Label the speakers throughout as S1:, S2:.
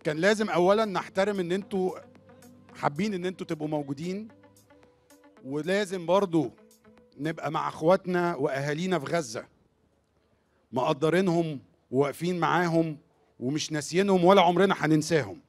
S1: كان لازم اولا نحترم ان انتوا حابين ان انتوا تبقوا موجودين ولازم برضو نبقى مع اخواتنا واهالينا في غزه مقدرينهم وواقفين معاهم ومش ناسيينهم ولا عمرنا هننساهم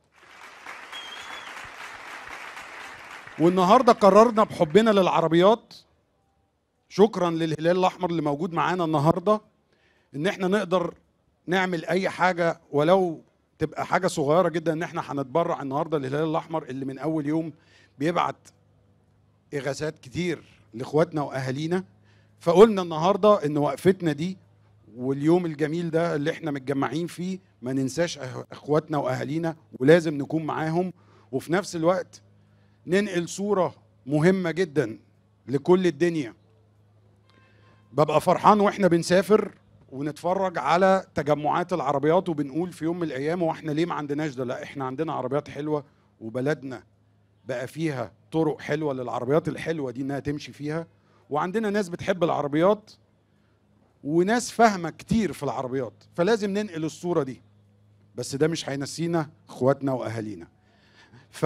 S1: والنهارده قررنا بحبنا للعربيات شكرا للهلال الاحمر اللي موجود معانا النهارده ان احنا نقدر نعمل اي حاجه ولو تبقى حاجه صغيره جدا ان احنا هنتبرع النهارده للهلال الاحمر اللي من اول يوم بيبعت اغاثات كتير لاخواتنا واهالينا فقلنا النهارده ان وقفتنا دي واليوم الجميل ده اللي احنا متجمعين فيه ما ننساش أه- اخواتنا واهالينا ولازم نكون معاهم وفي نفس الوقت ننقل صوره مهمه جدا لكل الدنيا ببقى فرحان واحنا بنسافر ونتفرج على تجمعات العربيات وبنقول في يوم من الايام واحنا ليه ما عندناش ده لا احنا عندنا عربيات حلوه وبلدنا بقى فيها طرق حلوه للعربيات الحلوه دي انها تمشي فيها وعندنا ناس بتحب العربيات وناس فاهمه كتير في العربيات فلازم ننقل الصوره دي بس ده مش هينسينا اخواتنا واهالينا ف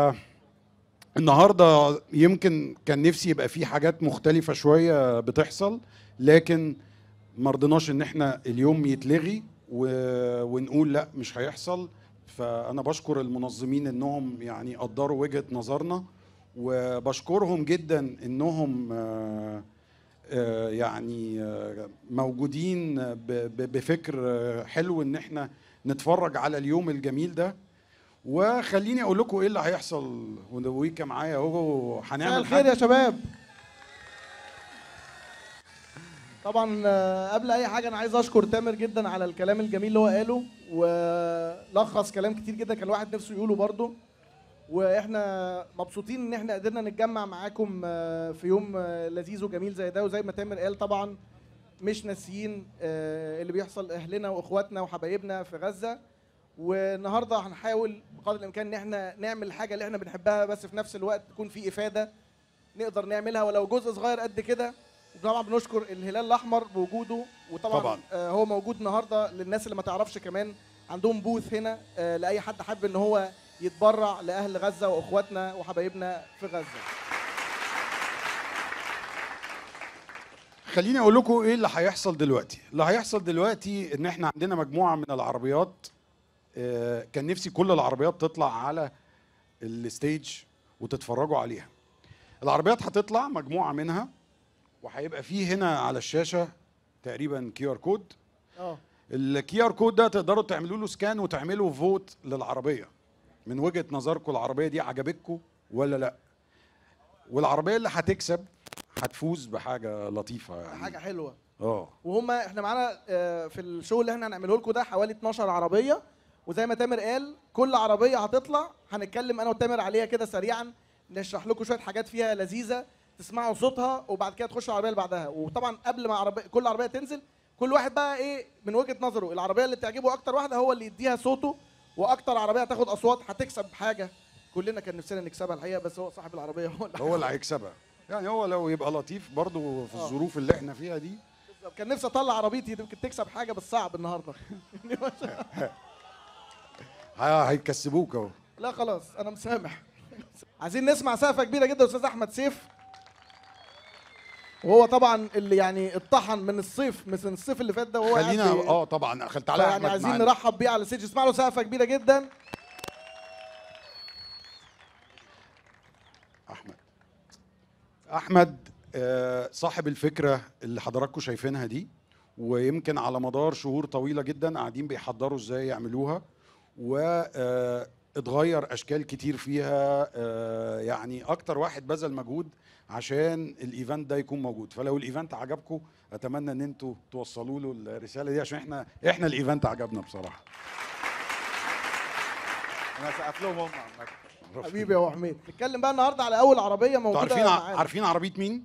S1: النهارده يمكن كان نفسي يبقى في حاجات مختلفه شويه بتحصل لكن ما رضيناش ان احنا اليوم يتلغي و... ونقول لا مش هيحصل فانا بشكر المنظمين انهم يعني قدروا وجهه نظرنا وبشكرهم جدا انهم آه، آه، يعني آه، موجودين ب- ب- بفكر آه، حلو ان احنا نتفرج على اليوم الجميل ده وخليني اقول لكم ايه اللي هيحصل ويكا معايا اهو
S2: مساء
S1: هنعمل
S2: الخير
S1: حاجه
S2: يا شباب طبعا آه، قبل اي حاجه انا عايز اشكر تامر جدا على الكلام الجميل اللي هو قاله ولخص كلام كتير جدا كان الواحد نفسه يقوله برضه واحنا مبسوطين ان احنا قدرنا نتجمع معاكم آه، في يوم آه، لذيذ وجميل زي ده وزي ما تامر قال طبعا مش ناسيين آه، اللي بيحصل لاهلنا واخواتنا وحبايبنا في غزه والنهارده هنحاول بقدر الامكان ان احنا نعمل الحاجه اللي احنا بنحبها بس في نفس الوقت تكون في افاده نقدر نعملها ولو جزء صغير قد كده وطبعا بنشكر الهلال الاحمر بوجوده وطبعا
S1: طبعاً.
S2: آه هو موجود النهارده للناس اللي ما تعرفش كمان عندهم بوث هنا آه لاي حد حابب ان هو يتبرع لاهل غزه واخواتنا وحبايبنا في غزه
S1: خليني اقول لكم ايه اللي هيحصل دلوقتي اللي هيحصل دلوقتي ان احنا عندنا مجموعه من العربيات آه، كان نفسي كل العربيات تطلع على الستيج وتتفرجوا عليها العربيات هتطلع مجموعه منها وهيبقى فيه هنا على الشاشه تقريبا كيو ار كود
S2: اه
S1: الكي ار كود ده تقدروا تعملوا له سكان وتعملوا فوت للعربيه من وجهه نظركم العربيه دي عجبتكم ولا لا والعربيه اللي هتكسب هتفوز بحاجه لطيفه يعني
S2: حاجه حلوه
S1: اه
S2: وهم احنا معانا آه، في الشو اللي احنا هنعمله لكم ده حوالي 12 عربيه وزي ما تامر قال كل عربيه هتطلع هنتكلم انا وتامر عليها كده سريعا نشرح لكم شويه حاجات فيها لذيذه تسمعوا صوتها وبعد كده تخشوا العربيه اللي بعدها وطبعا قبل ما عربية كل عربيه تنزل كل واحد بقى ايه من وجهه نظره العربيه اللي تعجبه اكتر واحده هو اللي يديها صوته واكتر عربيه هتاخد اصوات هتكسب حاجه كلنا كان نفسنا نكسبها الحقيقه بس هو صاحب العربيه هو اللي
S1: هو اللي هيكسبها يعني هو لو يبقى لطيف برضو في
S2: آه.
S1: الظروف اللي احنا فيها دي
S2: بالظبط. كان نفسي اطلع عربيتي يمكن تكسب حاجه بس صعب النهارده
S1: ه- هيكسبوك اهو
S2: لا خلاص انا مسامح عايزين نسمع سقفه كبيره جدا استاذ احمد سيف وهو طبعا اللي يعني اتطحن من الصيف من الصيف اللي فات ده وهو قاعد
S1: خلينا
S2: بي-
S1: اه طبعا أخل تعالى يا
S2: يعني
S1: احمد
S2: عايزين
S1: معانا.
S2: نرحب بيه على الستيج اسمع له سقفه كبيره جدا
S1: احمد احمد آه، صاحب الفكره اللي حضراتكم شايفينها دي ويمكن على مدار شهور طويله جدا قاعدين بيحضروا ازاي يعملوها واتغير اشكال كتير فيها آه، يعني اكتر واحد بذل مجهود عشان الايفنت ده يكون موجود فلو الايفنت عجبكم اتمنى ان انتوا توصلوا له الرساله دي عشان احنا احنا الايفنت عجبنا بصراحه
S3: انا سقف لهم هم عامة.
S2: حبيبي يا ابو حميد نتكلم بقى النهارده على اول عربيه
S1: انتوا
S2: موجوده
S1: عارفين ع-
S2: معانا.
S1: عارفين عربيه مين؟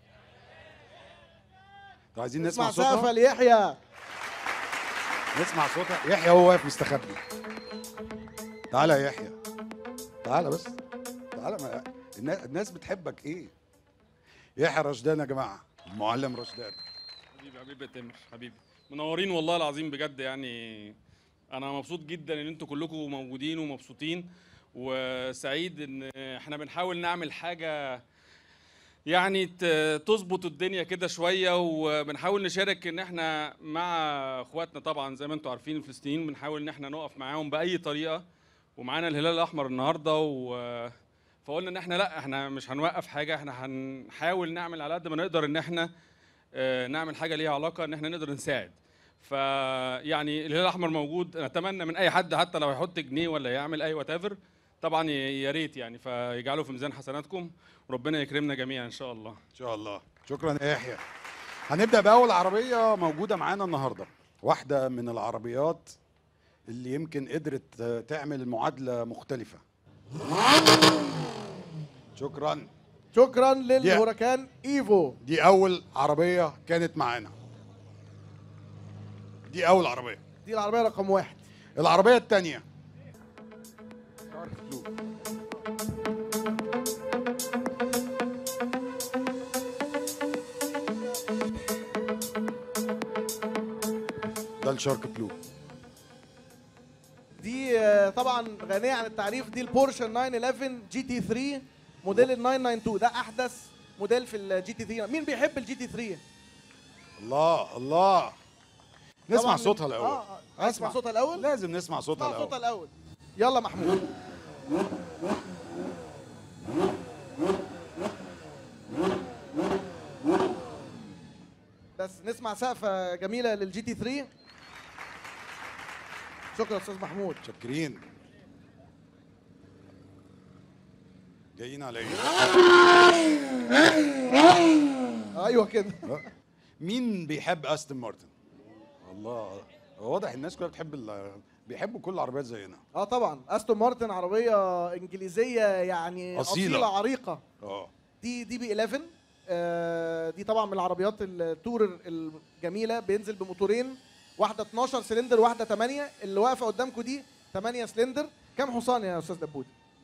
S1: انتوا عايزين نسمع
S2: نسمع
S1: صوتها؟
S2: سقفه ليحيى
S1: نسمع صوتها يحيى هو واقف مستخبي تعالى يا يحيى تعالى بس تعالى ما النا- الناس بتحبك ايه يحيى رشدان يا جماعه المعلم رشدان
S4: حبيبي حبيبي يا تامر حبيبي منورين والله العظيم بجد يعني انا مبسوط جدا ان انتوا كلكم موجودين ومبسوطين وسعيد ان احنا بنحاول نعمل حاجه يعني ت- تظبط الدنيا كده شويه وبنحاول نشارك ان احنا مع اخواتنا طبعا زي ما انتوا عارفين الفلسطينيين بنحاول ان احنا نقف معاهم باي طريقه ومعانا الهلال الاحمر النهارده و فقلنا ان احنا لا احنا مش هنوقف حاجه احنا هنحاول نعمل على قد ما نقدر ان احنا آه، نعمل حاجه ليها علاقه ان احنا نقدر نساعد فيعني الهلال الاحمر موجود نتمنى من اي حد حتى لو يحط جنيه ولا يعمل اي وات ايفر طبعا ي- يا ريت يعني فيجعله في ميزان حسناتكم وربنا يكرمنا جميعا ان شاء الله
S1: ان شاء الله شكرا يا يحيى هنبدا باول عربيه موجوده معانا النهارده واحده من العربيات اللي يمكن قدرت آه، تعمل معادله مختلفه شكرا
S2: شكرا للهوريكان ايفو
S1: دي اول عربيه كانت معانا دي اول عربيه
S2: دي العربيه رقم واحد
S1: العربيه الثانيه ده الشارك بلو
S2: دي آه، طبعا غنيه عن التعريف دي البورشه 911 جي تي 3 موديل ال 992 ده احدث موديل في الجي تي 3 مين بيحب الجي تي 3
S1: الله الله نسمع
S2: طبعاً
S1: صوتها
S2: من-
S1: الاول
S2: اه آه. اسمع صوتها الاول
S1: لازم نسمع صوتها
S2: اسمع صوتها
S1: الاول
S2: الاول يلا محمود بس نسمع سقفه جميله للجي تي 3 شكرا يا استاذ محمود
S1: متشكرين جايين على ايه
S2: ايوه كده
S1: مين بيحب استون مارتن الله واضح الناس كلها بتحب ال- بيحبوا كل العربيات زينا
S2: اه طبعا استون مارتن عربيه انجليزيه يعني
S1: أصيلة.
S2: اصيله عريقه
S1: اه
S2: دي دي بي 11 آه دي طبعا من العربيات التور الجميله بينزل بموتورين واحده 12 سلندر واحده 8 اللي واقفه قدامكم دي 8 سلندر كام حصان يا استاذ دبود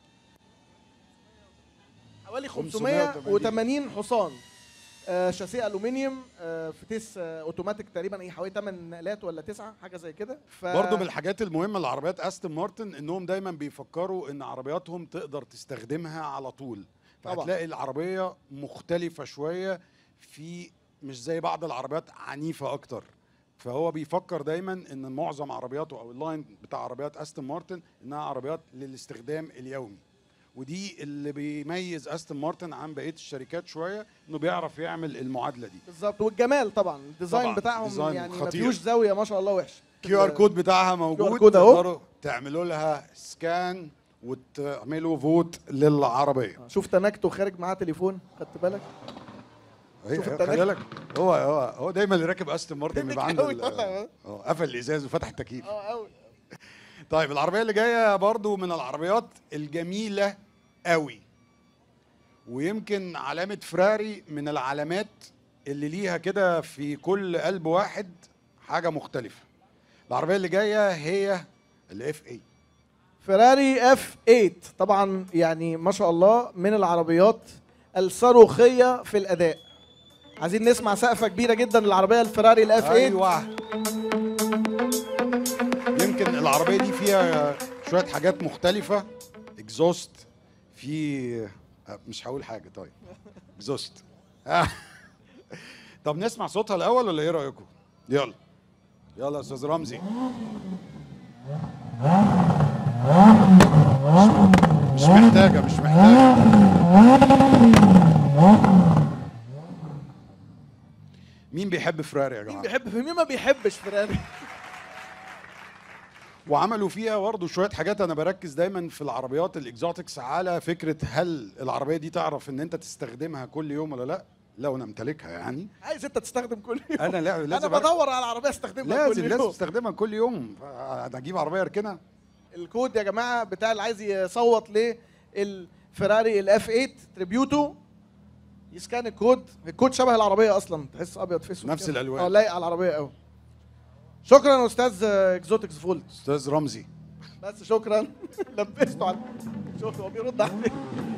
S2: حوالي 580 حصان آه شاسيه الومنيوم آه فتيس آه اوتوماتيك تقريبا ايه حوالي 8 نقلات ولا 9 حاجه زي كده ف...
S1: برضه من الحاجات المهمه لعربيات استون مارتن انهم دايما بيفكروا ان عربياتهم تقدر تستخدمها على طول
S2: طبعاً.
S1: فهتلاقي العربيه مختلفه شويه في مش زي بعض العربيات عنيفه اكتر فهو بيفكر دايما ان معظم عربياته او اللاين بتاع عربيات استون مارتن انها عربيات للاستخدام اليومي ودي اللي بيميز استون مارتن عن بقيه الشركات شويه انه بيعرف يعمل المعادله دي
S2: بالظبط والجمال طبعا الديزاين
S1: طبعاً،
S2: بتاعهم
S1: ديزاين
S2: يعني ما
S1: خطير.
S2: فيهوش زاويه ما شاء الله وحش
S1: كيو ار كود بتاعها موجود
S2: كود أهو.
S1: تقدروا تعملوا لها سكان وتعملوا فوت للعربيه
S2: شوف تنكته خارج معاه تليفون خدت بالك
S1: هي-
S2: شوف
S1: هي-
S2: التنك.
S1: خلي بالك هو هو هو دايما اللي راكب استون مارتن
S2: تنك
S1: بيبقى عنده
S2: أوي
S1: ال-
S2: طالع.
S1: اه قفل الازاز وفتح التكييف
S2: اه قوي
S1: طيب العربيه اللي جايه برضو من العربيات الجميله قوي ويمكن علامه فراري من العلامات اللي ليها كده في كل قلب واحد حاجه مختلفه العربيه اللي جايه هي الاف اي
S2: فيراري اف 8 طبعا يعني ما شاء الله من العربيات الصاروخيه في الاداء عايزين نسمع سقفه كبيره جدا للعربيه الفيراري الاف 8
S1: ايوه يمكن العربيه دي فيها شويه حاجات مختلفه اكزوست في آه، مش هقول حاجه طيب اكزوست آه. طب نسمع صوتها الاول ولا ايه رايكم يلا يلا يا استاذ رمزي مش محتاجه مش محتاجه مين بيحب فراري يا
S2: مين
S1: جماعه
S2: بيحب مين ما بيحبش فيراري
S1: وعملوا فيها برضه شويه حاجات انا بركز دايما في العربيات الاكزوتكس على فكره هل العربيه دي تعرف ان انت تستخدمها كل يوم ولا لا لو انا امتلكها يعني
S2: عايز انت تستخدم كل يوم
S1: انا لا
S2: انا
S1: لازم
S2: بدور على عربيه استخدمها
S1: لازم
S2: كل
S1: لازم
S2: يوم
S1: تستخدمها كل يوم انا اجيب عربيه اركنها
S2: الكود يا جماعه بتاع اللي عايز يصوت للفيراري الاف 8 تريبيوتو يسكان الكود الكود شبه العربيه اصلا تحس ابيض في اسود
S1: نفس
S2: كده.
S1: الألوان.
S2: اه لايق على العربيه قوي شكرا يا استاذ اكزوتكس فولت
S1: استاذ رمزي
S2: بس شكرا لبسته على شوف هو بيرد عليك